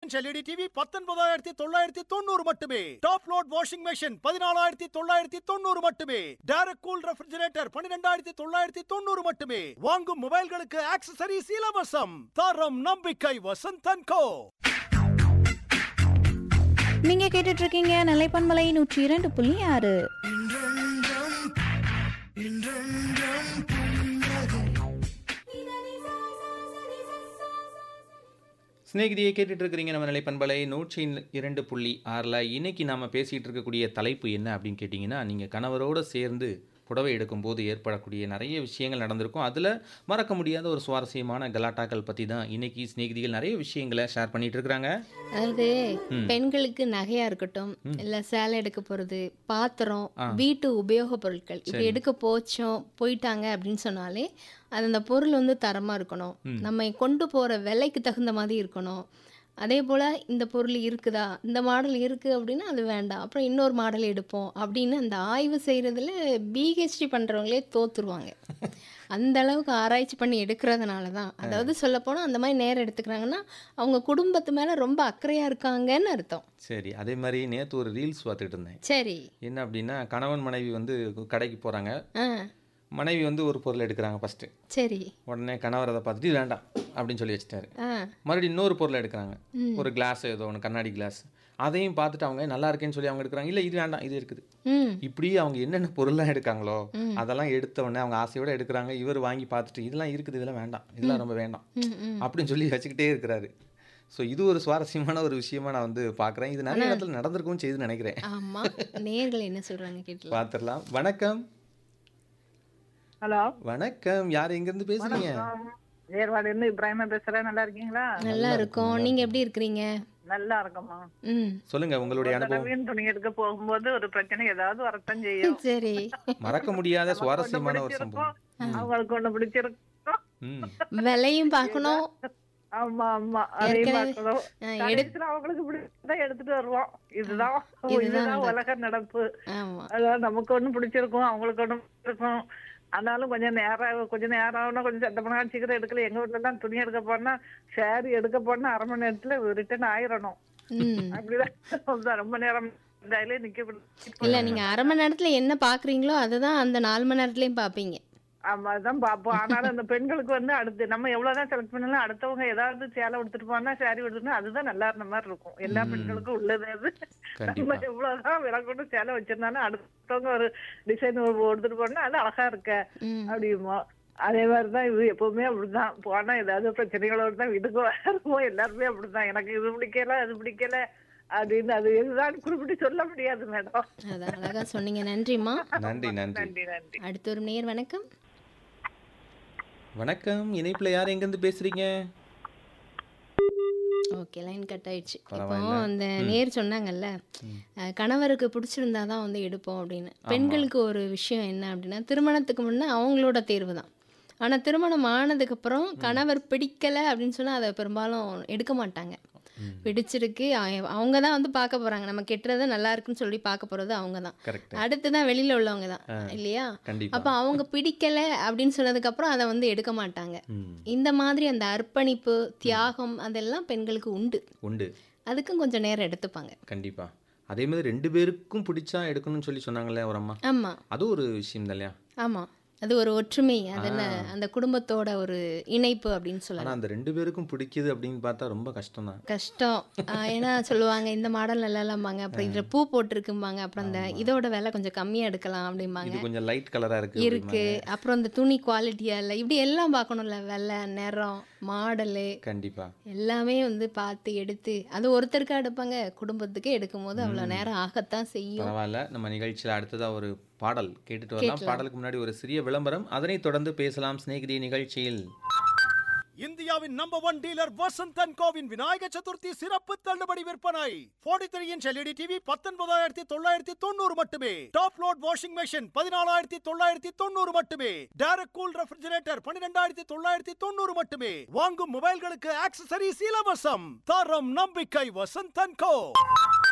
Inch LED TV பத்தொன்பதாயிரத்தி தொள்ளாயிரத்தி தொண்ணூறு மட்டுமே டாப் லோட் வாஷிங் மெஷின் பதினாலாயிரத்தி தொள்ளாயிரத்தி தொண்ணூறு மட்டுமே டைரக்ட் கூல் ரெஃப்ரிஜரேட்டர் பன்னிரெண்டாயிரத்தி தொள்ளாயிரத்தி தொண்ணூறு மட்டுமே வாங்கும் மொபைல்களுக்கு ஆக்சசரிஸ் இலவசம் தரம் நம்பிக்கை வசந்தன் கோ நீங்க கேட்டுட்டு இருக்கீங்க நிலைப்பன்மலை நூற்றி இரண்டு புள்ளி ஆறு சிநேகிதியை கேட்டுட்டு இருக்கிறீங்க நம்ம நிலைப்பண்பலை நூற்றி இரண்டு புள்ளி ஆறில் இன்னைக்கு நாம் பேசிகிட்டு இருக்கக்கூடிய தலைப்பு என்ன அப்படின்னு கேட்டிங்கன்னா நீங்கள் கணவரோடு சேர்ந்து புடவை எடுக்கும்போது ஏற்படக்கூடிய நிறைய விஷயங்கள் நடந்திருக்கும் அதில் மறக்க முடியாத ஒரு சுவாரஸ்யமான கலாட்டாக்கள் பற்றி தான் இன்னைக்கு சிநேகிதிகள் நிறைய விஷயங்களை ஷேர் பண்ணிட்டு இருக்கிறாங்க அதாவது பெண்களுக்கு நகையா இருக்கட்டும் இல்ல சேலை எடுக்க போறது பாத்திரம் வீட்டு உபயோகப் பொருட்கள் இப்படி எடுக்க போச்சோம் போயிட்டாங்க அப்படின்னு சொன்னாலே அது அந்த பொருள் வந்து தரமா இருக்கணும் நம்ம கொண்டு போற விலைக்கு தகுந்த மாதிரி இருக்கணும் அதே போல் இந்த பொருள் இருக்குதா இந்த மாடல் இருக்குது அப்படின்னா அது வேண்டாம் அப்புறம் இன்னொரு மாடல் எடுப்போம் அப்படின்னு அந்த ஆய்வு செய்கிறதுல பிஹெச்டி பண்ணுறவங்களே தோத்துருவாங்க அந்த அளவுக்கு ஆராய்ச்சி பண்ணி எடுக்கிறதுனால தான் அதாவது சொல்லப்போனால் அந்த மாதிரி நேரம் எடுத்துக்கிறாங்கன்னா அவங்க குடும்பத்து மேலே ரொம்ப அக்கறையாக இருக்காங்கன்னு அர்த்தம் சரி அதே மாதிரி நேற்று ஒரு ரீல்ஸ் பார்த்துட்டு இருந்தேன் சரி என்ன அப்படின்னா கணவன் மனைவி வந்து கடைக்கு போகிறாங்க ஆ மனைவி வந்து ஒரு பொருள் எடுக்கிறாங்க ஃபஸ்ட்டு சரி உடனே கணவர் அதை பார்த்துட்டு "இது வேண்டாம் அப்படின்னு சொல்லி வச்சுட்டாரு ஆ மறுபடியும் இன்னொரு பொருள் எடுக்கிறாங்க ஒரு கிளாஸ் ஏதோ ஒன்று கண்ணாடி கிளாஸ் அதையும் பார்த்துட்டு அவங்க நல்லா இருக்கேன்னு சொல்லி அவங்க எடுக்கிறாங்க இல்லை இது வேண்டாம் இது இருக்குது ம் இப்படி அவங்க என்னென்ன பொருள்லாம் எடுக்காங்களோ அதெல்லாம் எடுத்த உடனே அவங்க ஆசையோட எடுக்கிறாங்க இவர் வாங்கி பார்த்துட்டு இதெல்லாம் இருக்குது இதெல்லாம் வேண்டாம் இதெல்லாம் ரொம்ப வேண்டாம் ம் ம் அப்படின்னு சொல்லி வச்சுக்கிட்டே இருக்கிறாரு ஸோ இது ஒரு சுவாரஸ்யமான ஒரு விஷயமா நான் வந்து பார்க்குறேன் இது நிறைய இடத்துல நடந்திருக்கும்னு செய்து நினைக்கிறேன் ஆமாம் நேர்கள் என்ன சொல்கிறாங்க கேட்டலாம் பார்த்துடலாம் வணக்கம் ஹலோ வணக்கம் யார் எங்கேருந்து பேசுறீங்க ஏற்பாடு இருந்து இப்ராஹிமா பேசுறேன் நல்லா இருக்கீங்களா நல்லா இருக்கோம் நீங்கள் எப்படி இருக்கிறீங்க நல்லா இருக்கம்மா ம் சொல்லுங்க உங்களுடைய அனுபவம் நவீன் துணி எடுக்க போகும்போது ஒரு பிரச்சனை ஏதாவது வரத்தான் செய்யும் சரி மறக்க முடியாத நமக்கு ஒண்ணு சுவாரஸ்யமான ஒரு பிடிச்சிருக்கும், சம்பவம் அவங்களுக்கு ஒண்ணு பிடிச்சிருக்கும் ம் விலையும் பார்க்கணும் ஆமா ஆமா அதையும் ஏற்கனவே, பார்க்கணும் ஆ, எடு கடைசியில அவங்களுக்கு பிடிச்சதான் எடுத்துட்டு வருவோம் இதுதான் இதுதான் இதுதான் நடக்கும். உலக நடப்பு ஆமாம் அதாவது நமக்கு ஒண்ணு பிடிச்சிருக்கும் அவங்களுக்கு ஒண்ணு பிடிச்சிருக்கும் ஆனாலும் கொஞ்சம் நேரம் கொஞ்சம் நேரம் ஆகுனா கொஞ்சம் சத்த பண்ணா சீக்கிரம் எடுக்கல எங்க வீட்டுல தான் துணி எடுக்க போனா சாரி எடுக்க போனா அரை மணி நேரத்துல ரிட்டர்ன் ஆயிரணும் ம் அப்படிதான் ரொம்ப நேரம் இருந்தாலே நிக்க இல்லை நீங்கள் அரை மணி நேரத்தில் என்ன பார்க்குறீங்களோ அதை தான் அந்த நாலு மணி நேரத்துலையும் பார்ப்பீங்க ஆமா அதான் பாப்போம் ஆனாலும் அந்த பெண்களுக்கு வந்து அடுத்து நம்ம எவ்வளவுதான் செலக்ட் பண்ணாலும் அடுத்தவங்க ஏதாவது சேலை எடுத்துட்டு போனா சாரி எடுத்துனா அதுதான் நல்லா இருந்த மாதிரி இருக்கும் எல்லா பெண்களுக்கும் உள்ளது அது நம்ம கண்டிப்பா எவ்வளவுதான் விலை கொண்டு சேலை வச்சிருந்தாலும் அடுத்தவங்க ஒரு டிசைன் எடுத்துட்டு போனா அது அழகா இருக்க ம் அப்படிமோ அதே மாதிரிதான் இது எப்பவுமே அப்படிதான் போனா ஏதாவது பிரச்சனைகளோட தான் வீட்டுக்கு வருவோம் எல்லாருமே அப்படிதான் எனக்கு இது பிடிக்கல அது பிடிக்கல அப்படின்னு அது இதுதான் குறிப்பிட்டு சொல்ல முடியாது மேடம் அதான் அழகாக சொன்னீங்க நன்றிம்மா நன்றி நன்றி நன்றி நன்றி அடுத்த ஒரு நேர் வணக்கம் வணக்கம் இணைப்புல யார் எங்கேருந்து பேசுறீங்க ஓகே லைன் கட் ஆயிடுச்சு இப்போ பரவாயில்ல. அந்த நேர் சொன்னாங்கல்ல அஹ், கணவருக்கு பிடிச்சிருந்தா தான் வந்து எடுப்போம் அப்படின்னு பெண்களுக்கு ஒரு விஷயம் என்ன அப்படின்னா திருமணத்துக்கு முன்னே அவங்களோட தேர்வு தான் ஆனால் திருமணம் ஆனதுக்கப்புறம் கணவர் பிடிக்கலை அப்படின்னு சொன்னால் அதை பெரும்பாலும் எடுக்க மாட்டாங்க பிடிச்சிருக்கு அவ- அவங்க தான் வந்து பார்க்க போகிறாங்க நம்ம கெட்டுறது நல்லா இருக்குன்னு சொல்லி பார்க்க போகிறது அவங்க தான் கரெக்ட் அடுத்து தான் வெளியில் உள்ளவங்க தான் இல்லையா கண்டிப்பா அப்போ அவங்க பிடிக்கலை அப்படின்னு சொன்னதுக்கப்புறம் அதை வந்து எடுக்க மாட்டாங்க ம், இந்த மாதிரி அந்த அர்ப்பணிப்பு தியாகம் அதெல்லாம் பெண்களுக்கு உண்டு உண்டு அதுக்கும் கொஞ்சம் நேரம் எடுத்துப்பாங்க கண்டிப்பா அதே மாதிரி ரெண்டு பேருக்கும் பிடிச்சா எடுக்கணும்னு சொல்லி சொன்னாங்களே ஒரு அம்மா ஆமா அது ஒரு விஷயம் தான் இல்லையா ஆமா அது ஒரு ஒற்றுமை அது என்ன அந்த குடும்பத்தோட ஒரு இணைப்பு அப்படின்னு ஆனா சொல்லலாம் அந்த ரெண்டு பேருக்கும் பிடிக்குது அப்படின்னு பார்த்தா ரொம்ப கஷ்டம் தான் கஷ்டம் ஆஹ் ஏன்னா சொல்லுவாங்க இந்த மாடல் நல்லா இல்லாமாங்க அப்புறம் இதுல பூ போட்டிருக்கும்பாங்க அப்புறம் இந்த இதோட விலை கொஞ்சம் கம்மியா எடுக்கலாம் அப்படிம்பாங்க இது கொஞ்சம் லைட் கலரா இருக்கு இருக்கு அப்புறம் இந்த துணி குவாலிட்டியா இல்லை இப்படி எல்லாம் பார்க்கணும்ல வெள்ளை நிறம் மாடலு கண்டிப்பா எல்லாமே வந்து பார்த்து எடுத்து அது ஒருத்தருக்கா எடுப்பாங்க குடும்பத்துக்கே எடுக்கும் போது அவ்வளோ நேரம் ஆகத்தான் செய்யும் பரவாயில்ல நம்ம நிகழ்ச்சியில் அடுத்ததா ஒரு பாடல் கேட்டுட்டு வரலாம் பாடலுக்கு முன்னாடி ஒரு சிறிய விளம்பரம் அதனைத் தொடர்ந்து பேசலாம் சிநேகிதி நிகழ்ச்சியில் இந்தியாவின் நம்பர் ஒன் டீலர் வசந்தன் கோவின் விநாயக சதுர்த்தி சிறப்பு தள்ளுபடி விற்பனை 43 த்ரீ இன்ச் எல்இடி டிவி பத்தொன்பதாயிரத்தி தொள்ளாயிரத்தி தொண்ணூறு மட்டுமே டாப் லோட் வாஷிங் மெஷின் பதினாலாயிரத்தி தொள்ளாயிரத்தி தொண்ணூறு மட்டுமே டைரக்ட் கூல் ரெஃப்ரிஜரேட்டர் பன்னிரெண்டாயிரத்தி தொள்ளாயிரத்தி தொண்ணூறு மட்டுமே வாங்கும் மொபைல்களுக்கு ஆக்சசரிஸ் இலவசம் தரம் நம்பிக்கை வசந்தன் கோ